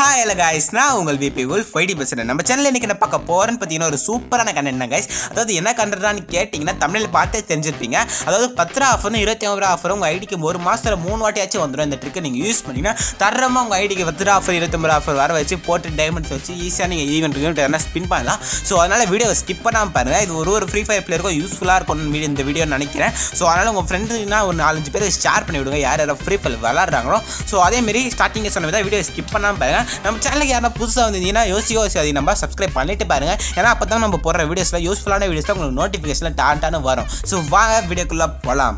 Hi hello guys நான் உங்கள் VP உல் ஃபைடி பேசுகிறேன் நம்ம சேனலில் இன்றைக்கி என்ன பார்க்க போகிறேன்னு பார்த்தீங்கன்னா ஒரு சூப்பரான கண்டென்ட் தான் guys அதாவது என்ன கண்டென்ட்னு கேட்டிங்கன்னா தமிழில் பார்த்தே தெரிஞ்சிருப்பீங்க அதாவது பத்து ரூபா ஆஃபரும் இருபத்தி ஒன்பது ரூபா ஆஃபரும் உங்கள் ஐடிக்கு ஒரு மாதத்தில் மூணு வாட்டியாச்சும் வந்துடும் இந்த ட்ரிக்கை நீங்கள் யூஸ் பண்ணிங்கன்னா தரமாக உங்கள் ஐடிக்கு பத்து ரூபா ஆஃபர் இருபத்தொம்பது ஆஃபர் வர வச்சு போட்டு டைமண்ட்ஸ் வச்சு ஈஸியாக நீங்கள் ஈவெண்ட் ஈவெண்ட் எதனா ஸ்பின் பண்ணலாம் ஸோ அதனால் வீடியோ ஸ்கிப் பண்ணாமல் பாருங்கள் இது ஒரு ஒரு ஃப்ரீ ஃபயர் பிளேயருக்கும் யூஸ்ஃபுல்லாக இருக்கும்னு வீடியோ இந்த வீடியோ நினைக்கிறேன் ஸோ அதனால் உங்கள் ஃப்ரெண்டுனா ஒரு நாலஞ்சு பேர் ஷேர் பண்ணி விடுங்க யார் யாரும் ஃப்ரீ ஃபயர் விளாட்றாங்களோ ஸோ அதேமாரி ஸ்டார்டிங்கில் சொன்ன விதம் வீடியோ ஸ்கிப் பண்ணாமல் பாருங்க நம்ம சேனலுக்கு யாரா புதுசாக வந்தீங்கன்னா யோசி யோசிக்காதீங்க நம்ம சப்ஸ்கிரைப் பண்ணிட்டு பாருங்க ஏன்னா அப்போ தான் நம்ம போடுற வீடியோஸில் யூஸ்ஃபுல்லான வீடியோஸில் உங்களுக்கு நோட்டிஃபிகேஷனில் டான்டானு வரும் ஸோ வாங்க வீடியோக்குள்ளே போகலாம்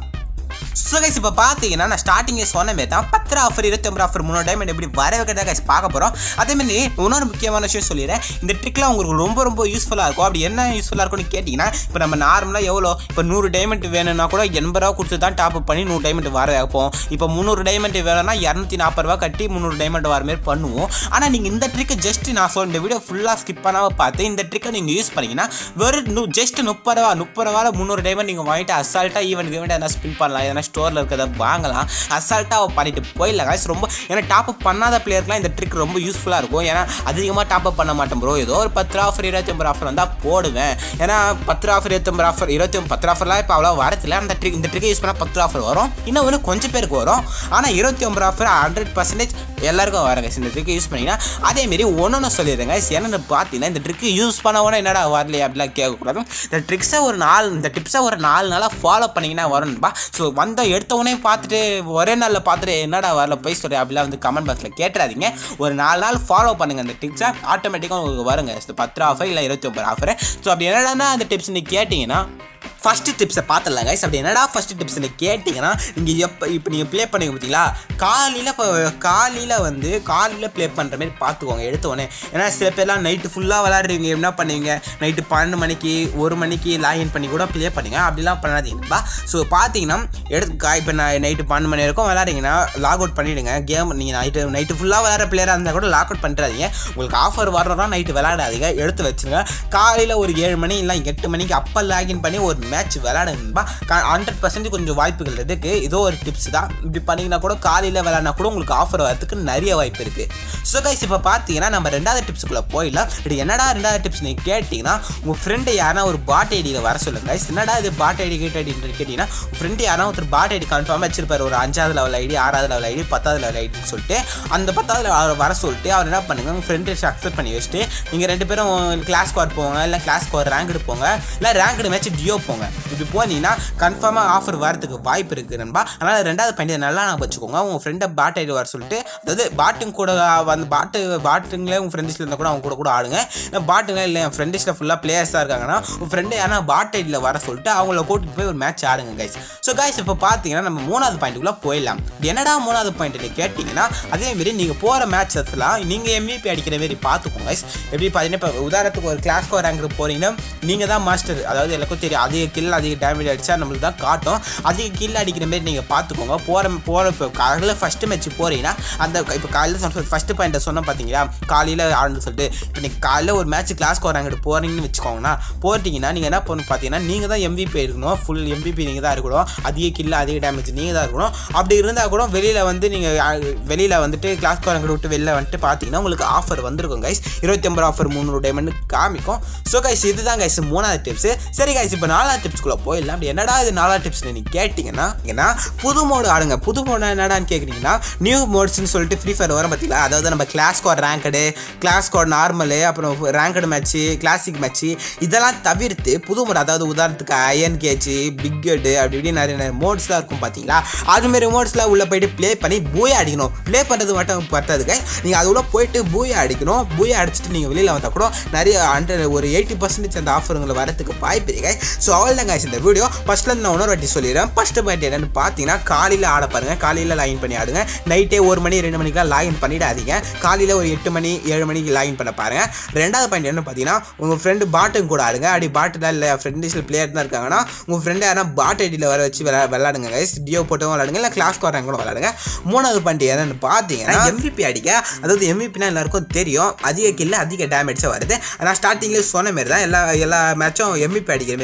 ஸோ கைஸ் இப்போ பார்த்தீங்கன்னா நான் ஸ்டார்டிங்கே சொன்ன மாதிரி தான் பத்து ஆஃபர் இருபத்தொம்பது ஆஃபர் மூணு டைமண்ட் எப்படி வர வைக்கிறதா கைஸ் பார்க்க போகிறோம் அதேமாதிரி இன்னொரு முக்கியமான விஷயம் சொல்லிடுறேன் இந்த ட்ரிக்லாம் உங்களுக்கு ரொம்ப ரொம்ப யூஸ்ஃபுல்லாக இருக்கும் அப்படி என்ன யூஸ்ஃபுல்லாக இருக்கும்னு கேட்டிங்கன்னா இப்போ நம்ம நார்மலாக எவ்வளோ இப்போ நூறு டைமண்ட் வேணும்னா கூட எண்பது ரூபா கொடுத்து தான் டாப் அப் பண்ணி நூறு டைமண்ட் வர வைப்போம் இப்போ முந்நூறு டைமண்ட் வேணும்னா இரநூத்தி நாற்பது ரூபா கட்டி முந்நூறு டைமண்ட் வர மாதிரி பண்ணுவோம் ஆனால் நீங்கள் இந்த ட்ரிக்கு ஜஸ்ட் நான் சொன்ன இந்த வீடியோ ஃபுல்லாக ஸ்கிப் பண்ணாமல் பார்த்து இந்த ட்ரிக்கை நீங்கள் யூஸ் பண்ணீங்கன்னா வெறும் ஜஸ்ட் முப்பது ரூபா முப்பது ரூபா முந்நூறு டைமண்ட் நீங்கள் வாங்கிட்டு அசால்ட்டாக ஈவெண்ட் ஈவெண்ட் எதனா ஸ்பின் பண்ணலாம் எதனா ஸ்டோரில் இருக்கிறத வாங்கலாம் அசால்ட்டாக பண்ணிட்டு போயிடலாம் guys ரொம்ப ஏன்னா டாப் அப் பண்ணாத பிளேயருக்குலாம் இந்த ட்ரிக் ரொம்ப யூஸ்ஃபுல்லாக இருக்கும் ஏன்னா அதிகமாக டாப் அப் பண்ண மாட்டேன் ப்ரோ ஏதோ ஒரு பத்து ரூபா ஆஃபர் இருபத்தி ஒன்பது ஆஃபர் வந்தால் போடுவேன் ஏன்னா பத்து ரூபா ஆஃபர் இருபத்தொம்பது ஆஃபர் இருபத்தி ஒன்பது பத்து ஆஃபர்லாம் இப்போ அவ்வளோ வரதில்ல அந்த ட்ரிக் இந்த ட்ரிக்கை யூஸ் பண்ணால் பத்து ஆஃபர் வரும் இன்னும் ஒன்று கொஞ்சம் பேருக்கு வரும் ஆனால் இருபத்தி ஒன்பது ஆஃபர் ஹண்ட்ரட் பர்சன்டேஜ் எல்லாருக்கும் வரங்க இந்த ட்ரிக்கை யூஸ் பண்ணிங்கன்னா அதேமாரி ஒன்று ஒன்று சொல்லிடுங்க என்னென்னு பார்த்தீங்கன்னா இந்த ட்ரிக்கு யூஸ் பண்ண என்னடா வரலையே அப்படிலாம் கேட்கக்கூடாது இந்த ட்ரிக்ஸை ஒரு நாலு இந்த டிப்ஸை ஒரு நாலு நாளாக ஃபாலோ பண்ணிங்கன்னா வரும்பா ஸோ வந்த எடுத்த உடனே பார்த்துட்டு ஒரே நாளில் பார்த்துட்டு என்னடா வரல போய் சொல்லி அப்படிலாம் வந்து கமெண்ட் பாக்ஸில் கேட்டுறாதீங்க ஒரு நாலு நாள் ஃபாலோ பண்ணுங்கள் அந்த டிப்ஸை ஆட்டோமேட்டிக்காக உங்களுக்கு வருங்க இந்த பத்து ஆஃபர் இல்லை இருபத்தி ஒம்பது ஆஃபர் ஸோ அப்படி என்னடா அந்த டிப்ஸ் நீங்கள் கேட்டிங்கன்னா ஃபஸ்ட்டு டிப்ஸை பார்த்துடலாம் கைஸ் அப்படி என்னடா ஃபஸ்ட்டு டிப்ஸ்னு கேட்டிங்கன்னா நீங்கள் எப்போ இப்போ நீங்கள் ப்ளே பண்ணுங்க பார்த்தீங்களா காலையில் இப்போ காலையில் வந்து காலையில் ப்ளே பண்ணுற மாதிரி பார்த்துக்கோங்க எடுத்த உடனே ஏன்னா சில பேர்லாம் நைட்டு ஃபுல்லாக விளாடுறீங்க என்ன பண்ணுவீங்க நைட்டு பன்னெண்டு மணிக்கு ஒரு மணிக்கு லாகின் பண்ணி கூட ப்ளே பண்ணுங்க அப்படிலாம் பண்ணாதீங்கப்பா ஸோ பார்த்தீங்கன்னா எடுத்து இப்போ நான் நைட்டு பன்னெண்டு மணி வரைக்கும் விளாட்றீங்கன்னா லாக் அவுட் பண்ணிவிடுங்க கேம் நீங்கள் நைட்டு நைட்டு ஃபுல்லாக விளாட்ற பிளேயராக இருந்தால் கூட லாக் அவுட் பண்ணுறாதீங்க உங்களுக்கு ஆஃபர் வர்றதா நைட்டு விளாடாதீங்க எடுத்து வச்சுருங்க காலையில் ஒரு ஏழு மணி இல்லை எட்டு மணிக்கு அப்போ லாகின் பண்ணி ஒரு மேட்ச் விளாடுங்கப்பா ஹண்ட்ரட் பர்சன்ட் கொஞ்சம் வாய்ப்புகள் இருக்குது இதோ ஒரு டிப்ஸ் தான் இப்படி பண்ணிங்கன்னா கூட காலையில் விளாட்னா கூட உங்களுக்கு ஆஃபர் வரதுக்கு நிறைய வாய்ப்பு இருக்குது ஸோ கைஸ் இப்போ பார்த்தீங்கன்னா நம்ம ரெண்டாவது டிப்ஸுக்குள்ளே போயிடலாம் இது என்னடா ரெண்டாவது டிப்ஸ் நீங்கள் கேட்டிங்கன்னா உங்கள் ஃப்ரெண்டு யாரா ஒரு பாட் ஐடியில் வர சொல்லுங்க கைஸ் என்னடா இது பாட் ஐடி கேட் ஐடின்னு கேட்டிங்கன்னா உங்கள் ஃப்ரெண்டு யாரா ஒருத்தர் பாட் ஐடி கன்ஃபார்மாக வச்சிருப்பார் ஒரு அஞ்சாவது லெவல் ஐடி ஆறாவது லெவல் ஐடி பத்தாவது லெவல் ஐடின்னு சொல்லிட்டு அந்த பத்தாவது level வர சொல்லிட்டு அவர் என்ன பண்ணுங்க உங்கள் ஃப்ரெண்டு அக்செப்ட் பண்ணி வச்சுட்டு நீங்கள் ரெண்டு பேரும் கிளாஸ் ஸ்குவாட் போங்க இல்லை கிளாஸ் ஸ்குவாட் ரேங்க்டு போங்க இல்லை ரேங்க்டு மேட்ச் டியோ போங்க இப்படி போனீங்கன்னா கன்ஃபார்மாக ஆஃபர் வரதுக்கு வாய்ப்பு இருக்குது நண்பா அதனால் ரெண்டாவது பாயிண்ட் நல்லா நான் வச்சுக்கோங்க உங்கள் ஃப்ரெண்டை பாட் ஐடி வர சொல்லிட்டு அதாவது பாட்டுங்க கூட வந்து பாட்டு பாட்டுங்களே உங்கள் ஃப்ரெண்ட்ஸில் இருந்தால் கூட அவங்க கூட கூட ஆடுங்க இல்லை பாட்டுங்களே இல்லை என் ஃப்ரெண்ட்ஸில் ஃபுல்லாக பிளேயர்ஸாக இருக்காங்கன்னா உங்கள் ஃப்ரெண்டு யாரா பாட் ஐடியில் வர சொல்லிட்டு அவங்கள கூட்டிட்டு போய் ஒரு மேட்ச் ஆடுங்க கைஸ் ஸோ கைஸ் இப்போ பார்த்தீங்கன்னா நம்ம மூணாவது பாயிண்ட்டுக்குள்ளே போயிடலாம் இது என்னடா மூணாவது பாயிண்ட் கேட்டிங்கன்னா அதேமாரி நீங்கள் போகிற மேட்சஸ்லாம் நீங்கள் எம்விபி அடிக்கிற மாரி பார்த்துக்கோங்க கைஸ் எப்படி பார்த்தீங்கன்னா இப்போ உதாரணத்துக்கு ஒரு கிளாஸ் கோ ரேங்க் போகிறீங்கன்னா நீங்கள் தான் மாஸ்டர் அதாவது எல்லாருக்கும் தெரியும் அதிக கில் அதிக டேமேஜ் அடித்தா நம்மளுக்கு தான் காட்டும் அதிக கில் அடிக்கிற மாரி நீங்கள் பார்த்துக்கோங்க போகிற போகிற இப்போ காலையில் ஃபஸ்ட்டு மேட்ச் போகிறீங்கன்னா அந்த இப்போ காலையில் ஃபஸ்ட்டு பாயிண்ட்டை சொன்ன பார்த்தீங்களா காலையில் ஆடுன்னு சொல்லிட்டு இப்போ நீங்கள் காலையில் ஒரு மேட்ச் கிளாஸ் அங்கிட்டு போகிறீங்கன்னு வச்சுக்கோங்கண்ணா போட்டிங்கன்னா நீங்கள் என்ன பண்ணணும் பார்த்தீங்கன்னா நீங்கள் தான் எம்பிபி இருக்கணும் ஃபுல் எம்பிபி நீங்கள் தான் இருக்கணும் அதிக கில் அதிக டேமேஜ் நீங்கள் தான் இருக்கணும் அப்படி இருந்தால் கூட வெளியில் வந்து நீங்கள் வெளியில் வந்துட்டு கிளாஸ் அங்கிட்டு விட்டு வெளில வந்துட்டு பார்த்தீங்கன்னா உங்களுக்கு ஆஃபர் வந்திருக்கும் கைஸ் இருபத்தி ஒம்பது ஆஃபர் முந்நூறு டைமண்ட் காமிக்கும் ஸோ கைஸ் இதுதான் கைஸ் மூணாவது டிப்ஸ் சரி கைஸ் இப்போ நாலாவது டிப்ஸ்க்குள்ளே போயிடலாம் அப்படி என்னடா இது நாலாவது டிப்ஸ் நீங்கள் கேட்டிங்கன்னா ஏன்னா புது மோடு ஆடுங்க புது மோடு என்னடான்னு கேட்குறீங்கன்னா நியூ மோட்ஸ்னு சொல்லிட்டு ஃப்ரீ ஃபயர் வரும் பார்த்தீங்களா அதாவது நம்ம clash squad ranked clash squad normal அப்புறம் ரேங்கடு மேட்ச்சு கிளாசிக் மேட்ச்சு இதெல்லாம் தவிர்த்து புது மோடு அதாவது உதாரணத்துக்கு அயன் கேஜ் பிக்கெட்டு அப்படி இப்படி நிறைய நிறைய மோட்ஸ்லாம் இருக்கும் பார்த்தீங்களா அதுமாரி மோட்ஸில் உள்ளே போயிட்டு ப்ளே பண்ணி பூயா அடிக்கணும் ப்ளே பண்ணுறது மட்டும் பத்தாதுங்க நீங்கள் அது உள்ள போயிட்டு பூயா அடிக்கணும் பூயா அடிச்சுட்டு நீங்கள் வெளியில் வந்தால் கூட நிறைய ஹண்ட்ரட் ஒரு எயிட்டி பர்சன்டேஜ் அந்த ஆஃபருங்களை வரதுக்கு வாய்ப்பு இருக்கு ஸோ அவள் தான் இந்த வீடியோ ஃபஸ்ட்லேருந்து நான் இன்னொரு வாட்டி சொல்லிடுறேன் ஃபஸ்ட்டு பாயிண்ட் என்னன்னு பார்த்தீங்கன்னா காலையில் ஆட பாருங்கள் காலையில் லாகின் பண்ணி ஆடுங்க நைட்டே ஒரு மணி ரெண்டு மணிக்கெலாம் லாகின் பண்ணிடாதீங்க காலையில் ஒரு எட்டு மணி ஏழு மணிக்கு லாகின் பண்ண பாருங்கள் ரெண்டாவது பாயிண்ட் என்ன பார்த்தீங்கன்னா உங்கள் ஃப்ரெண்டு பாட்டும் கூட ஆடுங்க அப்படி பாட்டில் இல்லை ஃப்ரெண்ட்ஸில் பிளேயர் தான் இருக்காங்கன்னா உங்கள் ஃப்ரெண்டு யாரா பாட் ஐடியில் வர வச்சு விளா விளாடுங்க கைஸ் டியோ போட்டும் விளாடுங்க இல்லை கிளாஸ் கூட விளாடுங்க மூணாவது பாயிண்ட் என்னன்னு பார்த்தீங்கன்னா எம்விபி அடிக்க அதாவது எம்விபினா எல்லாருக்கும் தெரியும் அதிக கில்ல அதிக டேமேஜாக வருது நான் ஸ்டார்டிங்லேயே சொன்ன மாரி தான் எல்லா எல்லா மேட்சும் எம்விபி அடிக்கிற மாரி பாருங்க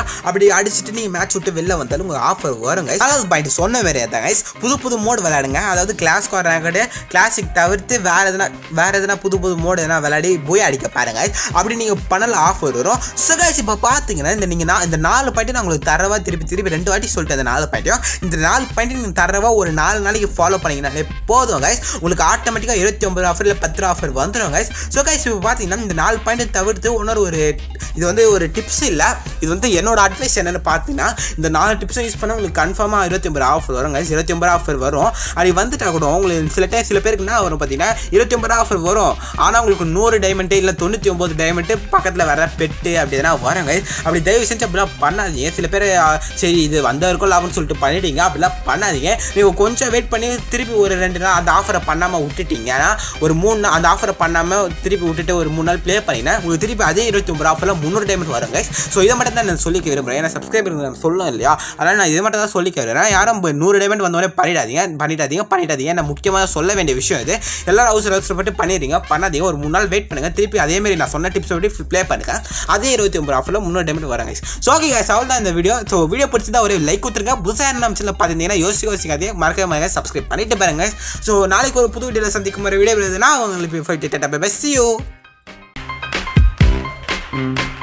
அப்படி அடிச்சுட்டு நீங்கள் மேட்ச் விட்டு வெளில வந்தாலும் உங்கள் ஆஃபர் வரும் guys. அதாவது பாயிண்ட் சொன்ன வேறு தான் கைஸ் புது புது மோடு விளையாடுங்க அதாவது கிளாஸ் ரேங்கடு கிளாசிக் தவிர்த்து வேறு எதுனா வேறு எதுனா புது புது மோடு எதனா விளையாடி போய் அடிக்க பாருங்க guys. அப்படி நீங்கள் பண்ணல ஆஃபர் வரும் ஸோ கைஸ் இப்போ பார்த்தீங்கன்னா இந்த நீங்கள் நான் இந்த நாலு பாயிண்ட் நான் உங்களுக்கு தரவா திருப்பி திருப்பி ரெண்டு வாட்டி சொல்லிட்டேன் இந்த நாலு பாயிண்ட்டையும் இந்த நாலு பாயிண்ட் நீங்கள் தரவா ஒரு நாலு நாளைக்கு ஃபாலோ பண்ணீங்கன்னாலே போதும் கைஸ் உங்களுக்கு ஆட்டோமேட்டிக்காக இருபத்தி ஒன்பது ஆஃபர் இல்லை பத்து ஆஃபர் வந்துடும் கைஸ் ஸோ கைஸ் இப்போ பார்த்தீங்கன்னா இந்த நாலு பாயிண்ட் தவிர்த்து இன்னொரு ஒரு இது வந்து ஒரு டிப்ஸ் இல்லை இது வந்து என்னோட அட்வைஸ் என்னென்னு பார்த்தீங்கன்னா இந்த நாலு டிப்ஸும் யூஸ் பண்ணால் உங்களுக்கு கன்ஃபார்மாக இருபத்தி ஒன்பது ஆஃபர் வரும் கைஸ் இருபத்தி ஒன்பது ஆஃபர் வரும் அப்படி வந்துட்டா கூட உங்களுக்கு சில டைம் சில பேருக்கு என்ன வரும் பார்த்தீங்கன்னா இருபத்தி ஒன்பது ஆஃபர் வரும் ஆனால் உங்களுக்கு நூறு டைமண்ட்டு இல்லை தொண்ணூற்றி ஒம்பது டைமண்ட்டு பக்கத்தில் வர பெட்டு அப்படி எதனா வரும் guys. அப்படி தயவு செஞ்சு அப்படிலாம் பண்ணாதீங்க சில பேர் ஆ, சரி இது வந்தவருக்கும் லாபம்னு சொல்லிட்டு பண்ணிட்டீங்க அப்படிலாம் பண்ணாதீங்க நீங்கள் கொஞ்சம் வெயிட் பண்ணி திருப்பி ஒரு ரெண்டு நாள் அந்த ஆஃபரை பண்ணாமல் விட்டுட்டீங்க ஆனா, ஒரு மூணு நாள் அந்த ஆஃபரை பண்ணாமல் திருப்பி விட்டுட்டு ஒரு மூணு நாள் ப்ளே பண்ணிங்கன்னா உங்களுக்கு திருப்பி அதே இருபத்தி ஒன்பது ஆஃபரில் முந்நூறு டைமண்ட் வரும் guys. ஸோ இதை மட்டும் தான் நான் சொல்லிக்க விரும்புகிறேன் ஏன்னா சப்ஸ்கிரைபர் சொல்லணும் இல்லையா அதனால் நான் இதை மட்டும் தான் சொல்லிக்க விரும்புகிறேன் யாரும் இப்ப நூறு டைமண்ட் வந்தோடனே பண்ணிடாதீங்க பண்ணிடாதீங்க பண்ணிடாதீங்க நான் முக்கியமாக சொல்ல வேண்டிய விஷயம் இது எல்லாரும் அவசர அவசரப்பட்டு பண்ணிடுறீங்க பண்ணாதீங்க ஒரு மூணு நாள் வெயிட் பண்ணுங்க திருப்பி அதே மாதிரி நான் சொன்ன டிப்ஸ் படி ப்ளே பண்ணுங்க அதே இருபத்தி ஒன்பது ஆஃபரில் முன்னூறு டைமண்ட் வராங்க ஸோ ஓகே guys அவள் தான் இந்த வீடியோ ஸோ வீடியோ பிடிச்சதா ஒரு லைக் கொடுத்துருங்க புதுசாக என்ன சேனல் பார்த்தீங்கன்னா யோசிக்க யோசிக்காதே மறக்க மறக்க சப்ஸ்கிரைப் பண்ணிட்டு பாருங்க ஸோ நாளைக்கு ஒரு புது வீடியோவில் சந்திக்கும் ஒரு வீடியோ நான் உங்களுக்கு போயிட்டு சி யூ